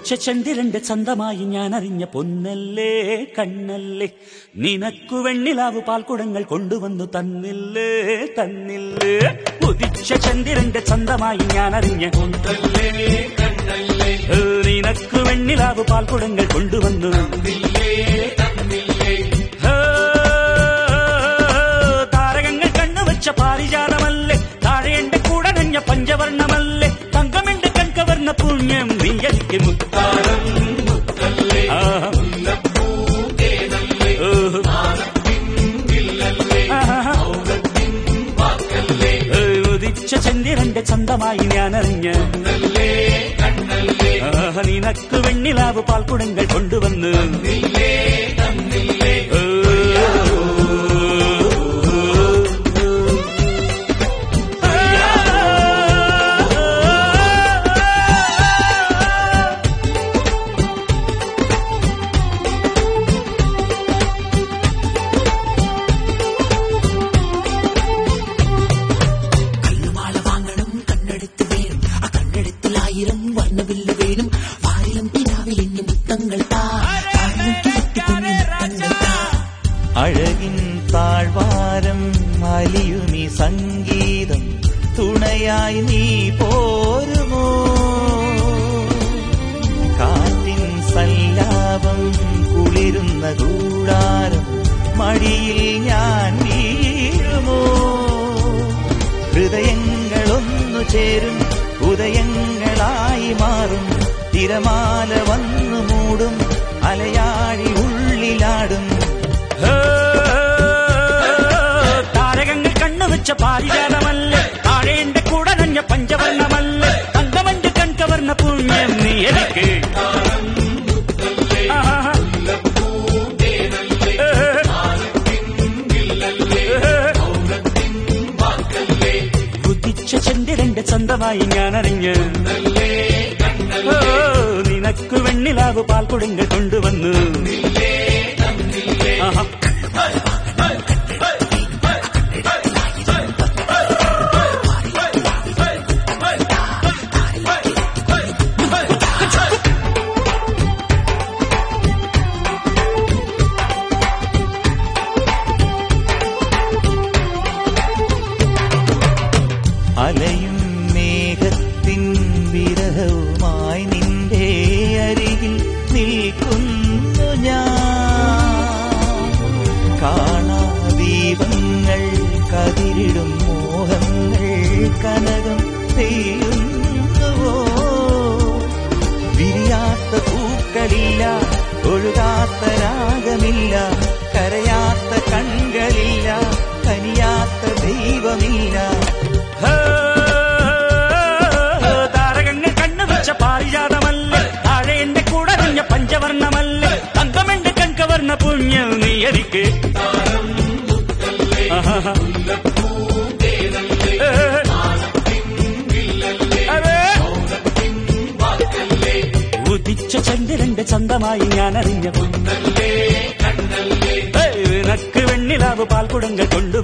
ഉദിച്ച ചന്ദ്രന്റെ ചന്തമായി ഞാൻ അറിഞ്ഞ പൊന്നല്ലേ കണ്ണല്ലേ നിനക്കു വെണ്ണിലാവ് പാൽക്കുടങ്ങൾ കൊണ്ടുവന്നു തന്നില്ലേ തന്നില്ലേ ഉദിച്ച ചന്ദ്രന്റെ ചന്തമായി ഞാൻ അറിഞ്ഞ പൊന്നല്ലേ കണ്ണല്ലേ നിനക്കു വെണ്ണിലാവ് പാൽക്കുടങ്ങൾ കൊണ്ടുവന്നു ഹേ, താരകങ്ങൾ കണ്ണുവച്ച പാരിജാതമല്ലേ താഴെ എന്റെ കൂടെ നഞ്ഞ പഞ്ചവർണ്ണമല്ലേ തങ്കമെന്റെ കൺകവർണ്ണ പുണ്യം നീ എനിക്ക് മുത്താരം ആഹാ. ഓഹോ. ആഹാ. ഏ, ഉദിച്ച ചന്ദ്രന്റെ ചന്തമായി ഞാൻ അറിഞ്ഞ ആഹാ, നിനക്ക് വെണ്ണിലാവ് പാൽക്കുടങ്ങൾ കൊണ്ടുവന്ന് കല്ലുമാല വാങ്ങണം കണ്ണെടുത്ത് വേണം ആ കണ്ണെടുത്തിൽ ആയിരം വർണ്ണവില്ല് വേണം വാരിലും പിതാവിലിന് മുത്തങ്ങൾ താ താഴ്ന്നു കിഴക്ക് കുഞ്ഞു മുത്തങ്ങൾ താ അഴകിൻ താഴ്വാരം അലിയുമി സംഗീതം തുണയായി നീ പോരുമോ കാറ്റിൻ സല്ലാപം കുളിരുന്ന കൂടാരം മടിയിൽ ഞാൻ വീഴുമോ ഹൃദയങ്ങളൊന്നു ചേരും ഉദയങ്ങളായി മാറും തിരമാല വന്നു മൂടും അലയാഴി ഉള്ളിലാടും ഹേ, താരകങ്ങൾ കണ്ണുവെച്ച പാരിജാതമല്ലേ താഴെ എന്റെ കൂടെ നഞ്ഞ പഞ്ചവർണ്ണമല്ലേ തങ്കമഞ്ച് കൺകവർണ്ണ പുണ്യം നീ എനിക്ക് ആഹാ. ഉദിച്ച ചന്ദ്രന്റെ ചന്തമായി ഞാൻ അറിഞ്ഞ് ഓ, നിനക്ക് വെണ്ണിലാവ് പാൽക്കുടങ്ങൾ കൊണ്ടുവന്നു ആഹാ. അലയും മേഘത്തിൻ വിരഹവുമായി നിന്റെ അരികിൽ നിൽക്കുന്നു ഞാൻ കാണാ ദീപങ്ങൾ കതിരിടും മോഹങ്ങൾ കനകം പെയ്യുന്നുവോ വിരിയാത്ത പൂക്കളില്ല ഒഴുകാത്ത രാഗമില്ല കരയാത്ത കൺകളില്ല കനിയാത്ത ദൈവമില്ല ഹേ, താരകങ്ങൾ കണ്ണുവെച്ച പാരിജാതമല്ലേ താഴെ എന്റെ കൂടെ നഞ്ഞ പഞ്ചവർണ്ണമല്ലേ തങ്കമെന്റെ കൺകവർണ്ണ പുണ്യം നീ എനിക്ക് ആഹാ. ഏ, അതെ. ഉദിച്ച ചന്ദ്രന്റെ ചന്തമായി ഞാൻ അറിഞ്ഞ നിനക്ക് വെണ്ണിലാവ് പാൽക്കുടങ്ങൾ കൊണ്ടു